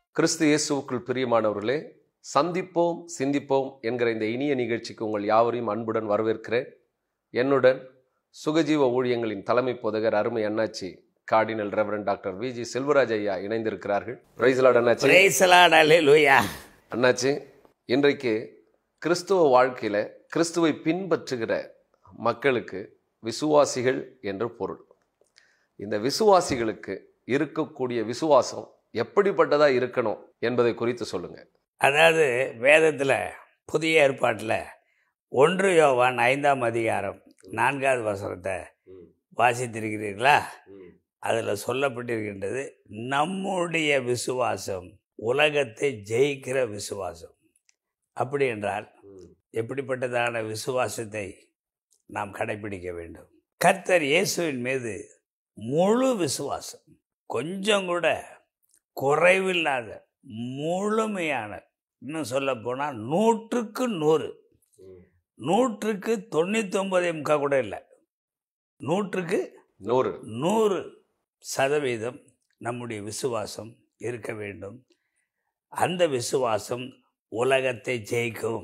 கிறிஸ்து இயேசுவுக்குள் பிரியமானவர்களே சந்திப்போம் சிந்திப்போம் என்கிற இந்த இனிய நிகழ்ச்சிக்கு உங்கள் யாவரையும் அன்புடன் வரவேற்கிறேன் என்னுடன் சுகஜீவ ஊழியங்களின் தலைமை போதகர் அருமை அண்ணாச்சி cardinal reverend doctor V G Selvaraj ஐயா இணைந்திருக்கிறார்கள் பிரைஸ்லாட் அண்ணாச்சி பிரைசலாட் அல்லேலூயா அண்ணாச்சி இன்றைக்கு கிறிஸ்துவ வாழ்க்கையில் கிறிஸ்துவை பின்பற்றுகிற மக்களுக்கு விசுவாசிகள் என்று பொருள் இந்த விசுவாசிகளுக்கு இருக்கக்கூடிய விசுவாசம் எப்படிப்பட்டதா இருக்கணும் என்பதை குறித்து சொல்லுங்க அதாவது வேதத்தில் புதிய ஏற்பாட்டில் ஒன்று யோவான் ஐந்தாம் அதிகாரம் நான்காவது வசனத்தை வாசித்திருக்கிறீர்களா அதில் சொல்லப்பட்டிருக்கின்றது நம்முடைய விசுவாசம் உலகத்தை ஜெயிக்கிற விசுவாசம் அப்படி என்றால் எப்படிப்பட்டதான விசுவாசத்தை நாம் கடைபிடிக்க வேண்டும் கர்த்தர் இயேசுவின் மீது முழு விசுவாசம் கொஞ்சம் கூட குறைவில்லாத முழுமையான இன்னும் சொல்ல போனால் நூற்றுக்கு நூறு நூற்றுக்கு தொண்ணூத்தொம்பது முக்கா கூட இல்லை நூற்றுக்கு நூறு நூறு சதவீதம் நம்முடைய விசுவாசம் இருக்க வேண்டும் அந்த விசுவாசம் உலகத்தை ஜெயிக்கும்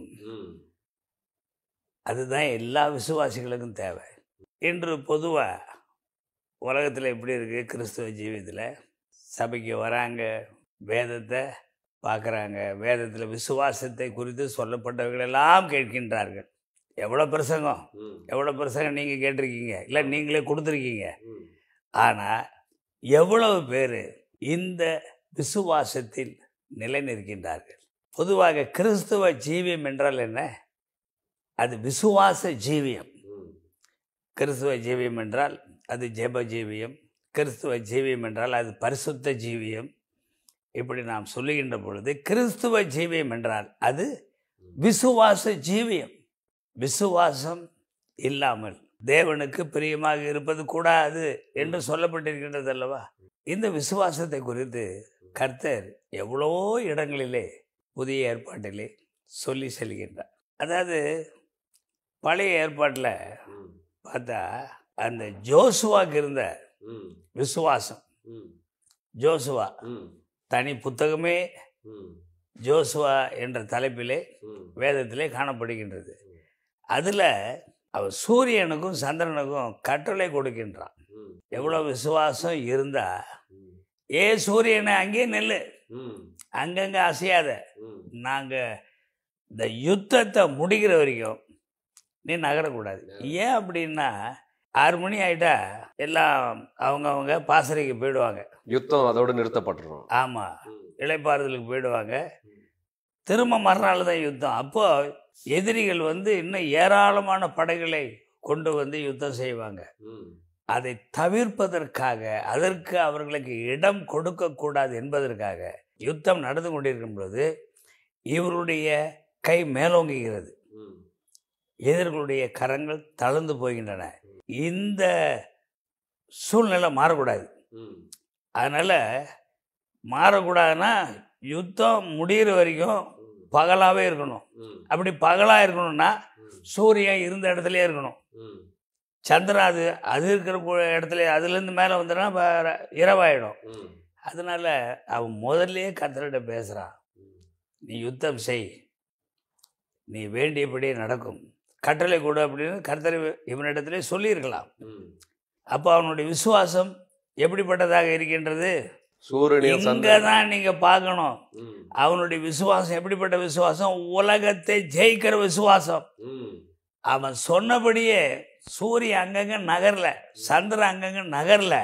அதுதான் எல்லா விசுவாசிகளுக்கும் தேவை இன்று பொதுவாக உலகத்தில் எப்படி இருக்குது கிறிஸ்துவ ஜீவியத்தில் சபைக்கு வராங்க வேதத்தை பார்க்குறாங்க வேதத்தில் விசுவாசத்தை குறித்து சொல்லப்பட்டவர்களெல்லாம் கேட்கின்றார்கள் எவ்வளோ பிரசங்கம் எவ்வளோ பிரசங்கம் நீங்கள் கேட்டிருக்கீங்க இல்லை நீங்களே கொடுத்துருக்கீங்க ஆனால் எவ்வளவு பேர் இந்த விசுவாசத்தில் நிலை நிற்கின்றார்கள் பொதுவாக கிறிஸ்துவ ஜீவியம் என்றால் என்ன அது விசுவாச ஜீவியம் கிறிஸ்துவ ஜீவியம் என்றால் அது ஜெப ஜீவியம் கிறிஸ்துவ ஜீவியம் என்றால் அது பரிசுத்த ஜீவியம் இப்படி நாம் சொல்லுகின்ற பொழுது கிறிஸ்துவ ஜீவியம் என்றால் அது விசுவாச ஜீவியம் விசுவாசம் இல்லாமல் தேவனுக்கு பிரியமாக இருப்பது கூடாது என்று சொல்லப்பட்டிருக்கின்றது அல்லவா இந்த விசுவாசத்தை குறித்து கர்த்தர் எவ்வளவோ இடங்களிலே புதிய ஏற்பாட்டிலே சொல்லி செல்கின்றார் அதாவது பழைய ஏற்பாட்டில் பார்த்தா அந்த ஜோசுவாக்கு இருந்த விசுவாசம் ஜோசுவா தனி புத்தகமே ஜோசுவா என்ற தலைப்பிலே வேதத்திலே காணப்படுகின்றது அதில் அவர் சூரியனுக்கும் சந்திரனுக்கும் கட்டளை கொடுக்கின்றான் எவ்வளோ விசுவாசம் இருந்தா ஏ சூரியனை அங்கேயே நெல்லு அங்கங்கே அசையாத நாங்கள் இந்த யுத்தத்தை முடிக்கிற வரைக்கும் நீ நகரக்கூடாது ஏன் அப்படின்னா ஆறு மணி ஆயிட்டா எல்லாம் அவங்கவங்க பாசறைக்கு போயிடுவாங்க யுத்தம் அதோடு நிறுத்தப்பட்டுரும் ஆமாம் இளைப்பாறுதலுக்கு போயிடுவாங்க திரும்ப மறுநாள் தான் யுத்தம் அப்போ எதிரிகள் வந்து இன்னும் ஏராளமான படைகளை கொண்டு வந்து யுத்தம் செய்வாங்க அதை தவிர்ப்பதற்காக அதற்கு அவர்களுக்கு இடம் கொடுக்கக்கூடாது என்பதற்காக யுத்தம் நடந்து கொண்டிருக்கும் பொழுது இவருடைய கை மேலோங்குகிறது எதிர்களுடைய கரங்கள் தளர்ந்து போகின்றன இந்த சூழ்நிலை மாறக்கூடாது அதனால் மாறக்கூடாதுன்னா யுத்தம் முடிகிற வரைக்கும் பகலாகவே இருக்கணும் அப்படி பகலாக இருக்கணும்னா சூரியன் இருந்த இடத்துலயே இருக்கணும் சந்திரன் அது அது இருக்கிற கு- இடத்துல அதுலேருந்து மேலே வந்துன்னா வேற இரவாயிடும் அதனால அவன் முதல்லயே கர்த்தர்கிட்ட பேசுகிறான் நீ யுத்தம் செய் நீ வேண்டியபடியே நடக்கும் கட்டளை கொடு அப்படின்னு கர்த்தர் இவனிடத்திலே சொல்லியிருக்கலாம் அப்போ அவனுடைய விசுவாசம் எப்படிப்பட்டதாக இருக்கின்றது சூரியனையும் இங்கே சந்திரன் தான் நீங்கள் பார்க்கணும் அவனுடைய விசுவாசம் எப்படிப்பட்ட விசுவாசம் உலகத்தை ஜெயிக்கிற விசுவாசம் அவன் சொன்னபடியே சூரியன் அங்கங்க நகரல சந்திரன் அங்கங்க நகரல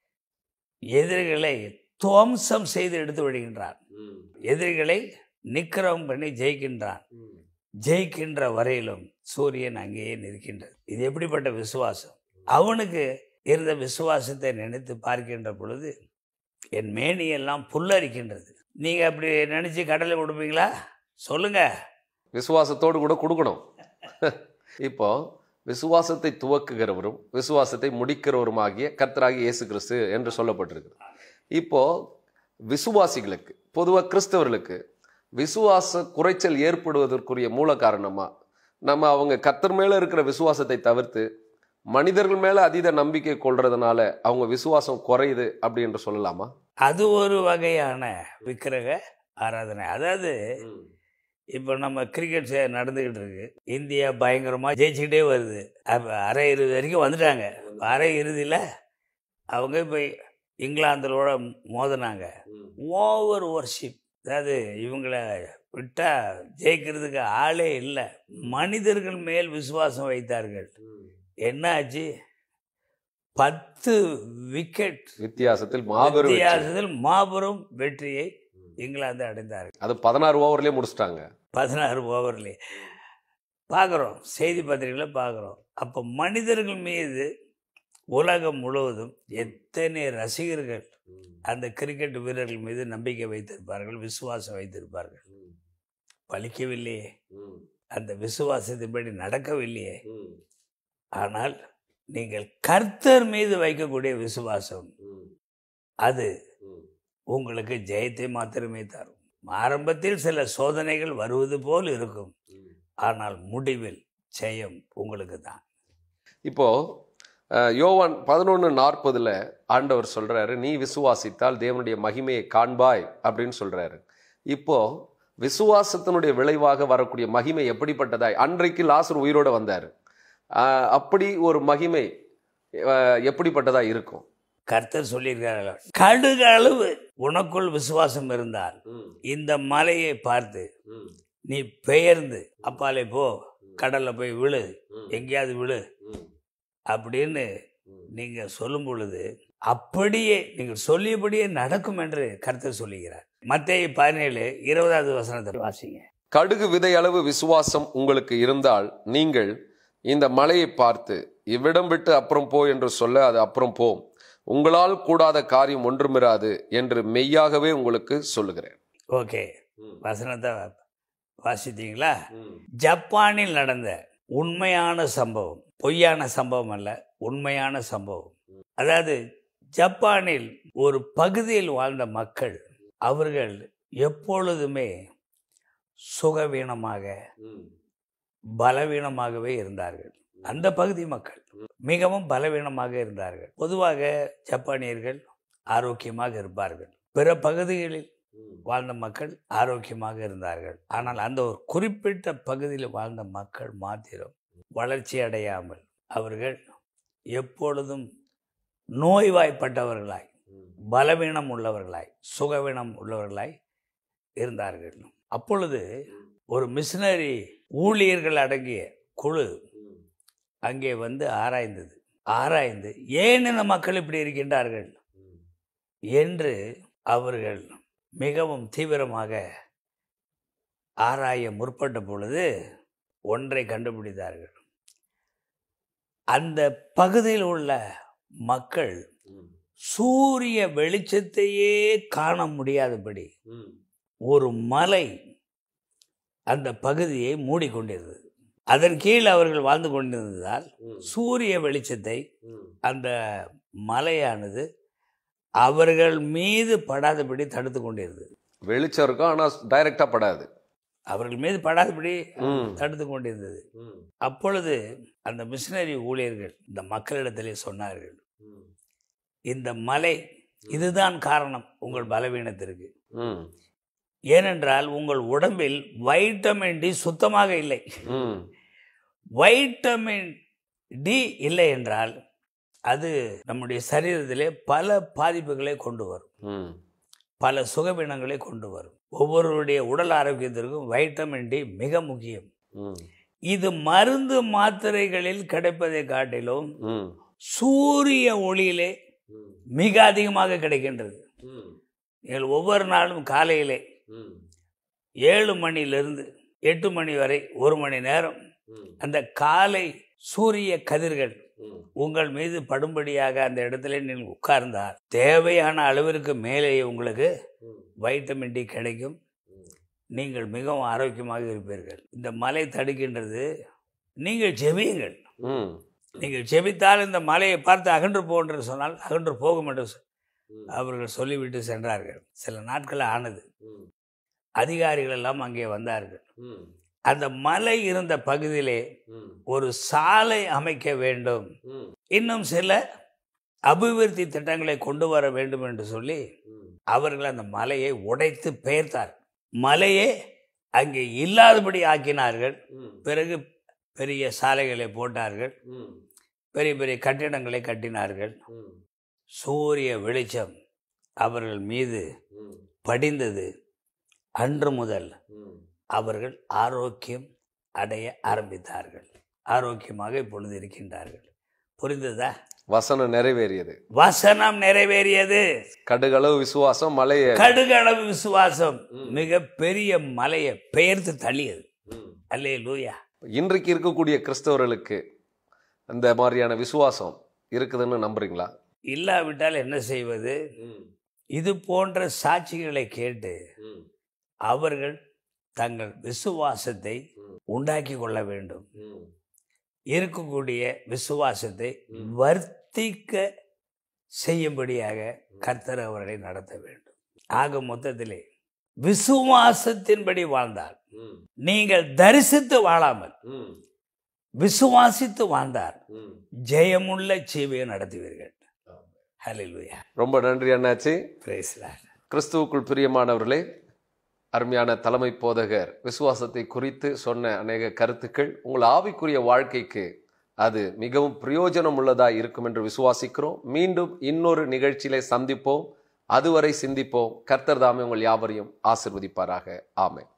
எதிரிகளை துவம்சம் செய்து எடுத்து விடுகின்றான் எதிரிகளை நிக்கிரம் பண்ணி ஜெயிக்கின்றான் ஜெயிக்கின்ற வரையிலும் சூரியன் அங்கேயே நிற்கின்றது இது எப்படிப்பட்ட விசுவாசம் அவனுக்கு இருந்த விசுவாசத்தை நினைத்து பார்க்கின்ற பொழுது என் மேனியெல்லாம் புல்லரிக்கின்றது நீங்கள் அப்படி நினச்சி கடலை கொடுப்பீங்களா சொல்லுங்க விசுவாசத்தோடு கூட கொடுக்கணும் இப்போ விசுவாசத்தை துவக்குகிறவரும் விசுவாசத்தை முடிக்கிறவருமாகிய கர்த்தராகிய இயேசு கிறிஸ்து என்று சொல்லப்பட்டிருக்கு இப்போ விசுவாசிகளுக்கு பொதுவாக கிறிஸ்தவர்களுக்கு விசுவாச குறைச்சல் ஏற்படுவதற்குரிய மூல காரணமா நம்ம அவங்க கர்த்தர் மேல இருக்கிற விசுவாசத்தை தவிர்த்து மனிதர்கள் மேல அதீத நம்பிக்கை கொள்றதுனால அவங்க விசுவாசம் குறையுது அப்படி என்று சொல்லலாமா அது ஒரு வகையான விக்கிரக ஆராதனை அதாவது இப்போ நம்ம கிரிக்கெட் சே- நடந்துக்கிட்டு இருக்கு இந்தியா பயங்கரமாக ஜெயிச்சுக்கிட்டே வருது அப்போ அரை இறுதி வரைக்கும் வந்துட்டாங்க அரை இறுதியில் அவங்க இப்போ இங்கிலாந்தோட மோதினாங்க ஓவர் ஒர்ஷிப் அதாவது இவங்கள விட்டால் ஜெயிக்கிறதுக்கு ஆளே இல்லை மனிதர்கள் மேல் விசுவாசம் வைத்தார்கள் என்ன ஆச்சு பத்து விக்கெட் வித்தியாசத்தில் மாபெரும் வெற்றி. வித்தியாசத்தில் மாபெரும் வெற்றியை இங்கிலாந்து அடைந்தார்கள் அது பதினாறு ஓவர்லயே முடிச்சிட்டாங்க பதினாறு ஓவர்லேயே பார்க்குறோம் செய்தி பத்திரிகையில் பார்க்குறோம் அப்போ மனிதர்கள் மீது உலகம் முழுவதும் எத்தனை ரசிகர்கள் அந்த கிரிக்கெட் வீரர்கள் மீது நம்பிக்கை வைத்திருப்பார்கள் விசுவாசம் வைத்திருப்பார்கள் பலிக்கவில்லையே அந்த விசுவாசத்தின்படி நடக்கவில்லையே ஆனால் நீங்கள் கர்த்தர் மீது வைக்கக்கூடிய விசுவாசம் அது உங்களுக்கு ஜெயத்தை மாத்திரமே தரும் ஆரம்பத்தில் சில சோதனைகள் வருவது போல் இருக்கும் ஆனால் முடிவில் ஜெயம் உங்களுக்கு தான் இப்போ அஹ், யோவான் பதினொன்று நாற்பதுல ஆண்டவர் சொல்றாரு நீ விசுவாசித்தால் தேவனுடைய மகிமையை காண்பாய் அப்படின்னு சொல்றாரு இப்போ விசுவாசத்தினுடைய விளைவாக வரக்கூடிய மகிமை எப்படிப்பட்டதாய் அன்றைக்கு லாசர் உயிரோட வந்தார் அஹ், அப்படி ஒரு மகிமை அஹ், எப்படிப்பட்டதா இருக்கும் கர்த்தர் சொல்லியிருக்கிறார்கள் கடுகு அளவு உனக்குள் விசுவாசம் இருந்தால் இந்த மலையை பார்த்து நீ பெயர்ந்து அப்பாலே போ கடல்ல போய் விழு எங்கேயாவது விழு அப்படின்னு நீங்க சொல்லும் பொழுது அப்படியே நீங்கள் சொல்லியபடியே நடக்கும் என்று கர்த்தர் சொல்லுகிறார் மத்தேயு பதினேழு இருபதாவது வசனத்தை வாசிங்க கடுகு விதை அளவு விசுவாசம் உங்களுக்கு இருந்தால் நீங்கள் இந்த மலையை பார்த்து இவ்விடம் விட்டு அப்புறம் போ என்று சொல்ல அது அப்புறம் போம் உங்களால் கூடாத காரியம் ஒன்றுமிராது என்று மெய்யாகவே உங்களுக்கு சொல்லுகிறேன் ஓகே வசனத்தை வாசித்தீங்களா ஜப்பானில் நடந்த உண்மையான சம்பவம் பொய்யான சம்பவம் அல்ல உண்மையான சம்பவம் அதாவது ஜப்பானில் ஒரு பகுதியில் வாழ்ந்த மக்கள் அவர்கள் எப்பொழுதுமே சுகவீனமாக பலவீனமாகவே இருந்தார்கள் அந்த பகுதி மக்கள் மிகவும் பலவீனமாக இருந்தார்கள் பொதுவாக ஜப்பானியர்கள் ஆரோக்கியமாக இருப்பார்கள் பிற பகுதிகளில் வாழ்ந்த மக்கள் ஆரோக்கியமாக இருந்தார்கள் ஆனால் அந்த ஒரு குறிப்பிட்ட பகுதியில் வாழ்ந்த மக்கள் மாத்திரம் வளர்ச்சி அடையாமல் அவர்கள் எப்பொழுதும் நோய்வாய்ப்பட்டவர்களாய் பலவீனம் உள்ளவர்களாய் சுகவீனம் உள்ளவர்களாய் இருந்தார்கள் அப்பொழுது ஒரு மிஷினரி ஊழியர்கள் அடங்கிய குழு அங்கே வந்து ஆராய்ந்தது ஆராய்ந்து ஏன் இந்த மக்கள் இப்படி இருக்கின்றார்கள் என்று அவர்கள் மிகவும் தீவிரமாக ஆராய முற்பட்ட பொழுது ஒன்றை கண்டுபிடித்தார்கள் அந்த பகுதியில் உள்ள மக்கள் சூரிய வெளிச்சத்தையே காண முடியாதபடி ஒரு மலை அந்த பகுதியை மூடிக்கொண்டிருந்தது அதன் கீழ் அவர்கள் வாழ்ந்து கொண்டிருந்ததால் சூரிய வெளிச்சத்தை அந்த மலையானது அவர்கள் மீது படாதபடி தடுத்து கொண்டிருந்தது வெளிச்சம் இருக்கும் ஆனா டைரக்டா படாது அவர்கள் மீது படாதபடி ம். தடுத்து கொண்டிருந்தது அப்பொழுது அந்த மிஷினரி ஊழியர்கள் இந்த மக்களிடத்திலே சொன்னார்கள் இந்த மலை இதுதான் காரணம் உங்கள் பலவீனத்திற்கு ம். ஏனென்றால் உங்கள் உடம்பில் வைட்டமின் டி சுத்தமாக இல்லை ம். வைட்டமின் டி இல்லை என்றால் அது நம்முடைய சரீரத்திலே பல பாதிப்புகளை கொண்டு வரும் ம். பல சுகவீனங்களை கொண்டு வரும் ஒவ்வொருவருடைய உடல் ஆரோக்கியத்திற்கும் வைட்டமின் டி மிக முக்கியம் ம். இது மருந்து மாத்திரைகளில் கிடைப்பதை காட்டிலும் ம். சூரிய ஒளியிலே மிக அதிகமாக கிடைக்கின்றது நீங்கள் ஒவ்வொரு நாளும் காலையிலே ஏழு மணியிலிருந்து எட்டு மணி வரை ஒரு மணி நேரம் அந்த காலை சூரிய கதிர்கள் உங்கள் மீது படும்படியாக அந்த இடத்துல நீங்கள் உட்கார்ந்தால் தேவையான அளவிற்கு மேலே உங்களுக்கு வைட்டமின் டி கிடைக்கும் நீங்கள் மிகவும் ஆரோக்கியமாக இருப்பீர்கள் இந்த மலை தடுக்கின்றது நீங்கள் ஜெபியுங்கள் ம். நீங்கள் ஜெபித்தால் இந்த மலையை பார்த்து அகன்று போ என்று சொன்னால் அகன்று போகும் என்று சொ- அவர்கள் சொல்லிவிட்டு சென்றார்கள் சில நாட்கள் ஆனது அதிகாரிகள் எல்லாம் அங்கே வந்தார்கள் அந்த மலை இருந்த பகுதியிலே ஒரு சாலை அமைக்க வேண்டும் இன்னும் சில அபிவிருத்தி திட்டங்களை கொண்டு வர வேண்டும் என்று சொல்லி அவர்கள் அந்த மலையை உடைத்து பெயர்த்தார் மலையே அங்கே இல்லாதபடி ஆக்கினார்கள் பிறகு பெரிய சாலைகளை போட்டார்கள் பெரிய பெரிய கட்டிடங்களை கட்டினார்கள் சூரிய வெளிச்சம் அவர்கள் மீது படிந்தது அன்று முதல் அவர்கள் ஆரோக்கியம் அடைய ஆரம்பித்தார்கள் ஆரோக்கியமாக இப்பொழுது இருக்கின்றார்கள் புரிந்ததா வசனம் நிறைவேறியது வசனம் நிறைவேறியது கடுகளவு விசுவாசம் மலையை கடுகளவு விசுவாசம் மிக பெரிய மலையை பெயர்த்து தள்ளியது அல்லே லூயா இன்றைக்கு இருக்கக்கூடிய கிறிஸ்தவர்களுக்கு அந்த மாதிரியான விசுவாசம் இருக்குதுன்னு நம்புறீங்களா இல்லாவிட்டால் என்ன செய்வது இது போன்ற சாட்சிகளை கேட்டு அவர்கள் தங்கள் விசுவாசத்தை உண்டாக்கி கொள்ள வேண்டும் இருக்கக்கூடிய விசுவாசத்தை வர்த்திக்க செய்யும்படியாக கர்த்தர் அவர்களை நடத்த வேண்டும் ஆக மொத்தத்திலே விசுவாசத்தின்படி வாழ்ந்தால் நீங்கள் தரிசித்து வாழாமல் விசுவாசித்து வாழ்ந்தார் ஜெயமுள்ள ஜீவியை நடத்துவீர்கள் ஹalleluya ரொம்ப நன்றி அண்ணாச்சி praise Lord. கிறிஸ்துவுக்குள் பிரியமானவர்களே அருமையான தலைமை போதகர் விசுவாசத்தை குறித்து சொன்ன அநேக கருத்துக்கள் உங்கள் ஆவிக்குரிய வாழ்க்கைக்கு அது மிகவும் பிரயோஜனம் உள்ளதாக இருக்கும் என்று விசுவாசிக்கிறோம் மீண்டும் இன்னொரு நிகழ்ச்சியிலே சந்திப்போம் அதுவரை சிந்திப்போம் கர்த்தர் தாமே உங்கள் யாவரையும் ஆசிர்வதிப்பாராக ஆமென்